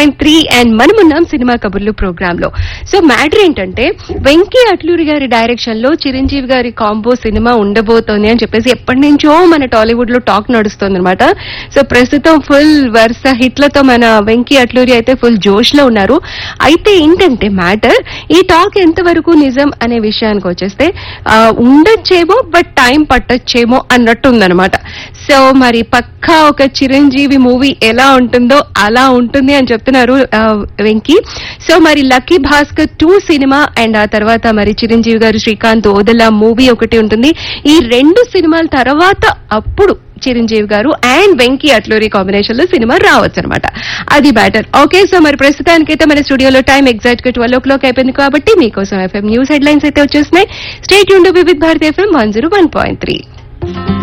point three and మనమున్నాం cinema కబుర్లు programme లో సో మ్యాటర్ ఏంటంటే వెంకీ అట్లూరి గారి డైరెక్షన్ లో చిరంజీవి గారి కాంబో సినిమా ఉండబోతోంది అని చెప్పేసి ఎప్పటి నుంచో మన టాలీవుడ్ లో టాక్ నడుస్తుంది అనమాట సో ప్రస్తుతం ఫుల్ వరుస హిట్లతో మన వెంకీ అట్లూరి అయితే ఫుల్ జోష్ లో ఉన్నారు అయితే ఏంటంటే మ్యాటర్ ఈ టాక్ ఎంతవరకు నిజం అనే విషయానికి వచ్చేస్తే ఆ, ఉండొచ్చేమో బట్ టైం పట్టొచ్చేమో అన్నట్టు ఉందన్నమాట సో మరి పక్కా ఒక చిరంజీవి మూవీ ఎలా ఉంటుందో అలా ఉంటుంది అని చెప్తున్నారు ఆ, వెంకీ సో మరి lucky Bhaskar two cinema and ఆ తర్వాత మరి చిరంజీవి గారు శ్రీకాంత్ ఓదల మూవీ ఒకటి ఉంటుంది ఈ రెండు సినిమాల తర్వాత అప్పుడు చిరంజీవి గారు అండ్ వెంకీ అట్లూరి కాంబినేషన్ లో సినిమా రావచ్చు అనమాట అది బ్యాటర్ ఓకే సో మరి ప్రస్తుతానికైతే మన స్టూడియోలో టైం ఎగ్జాక్ట్ గా ట్వెల్వ్ ఓ క్లాక్ అయిపోయింది కాబట్టి మీకోసం ఎఫ్ఎం న్యూస్ హెడ్ లైన్స్ అయితే వచ్చేస్తున్నాయి స్టేట్ యూన్ Vividh Bharati FM one zero one point three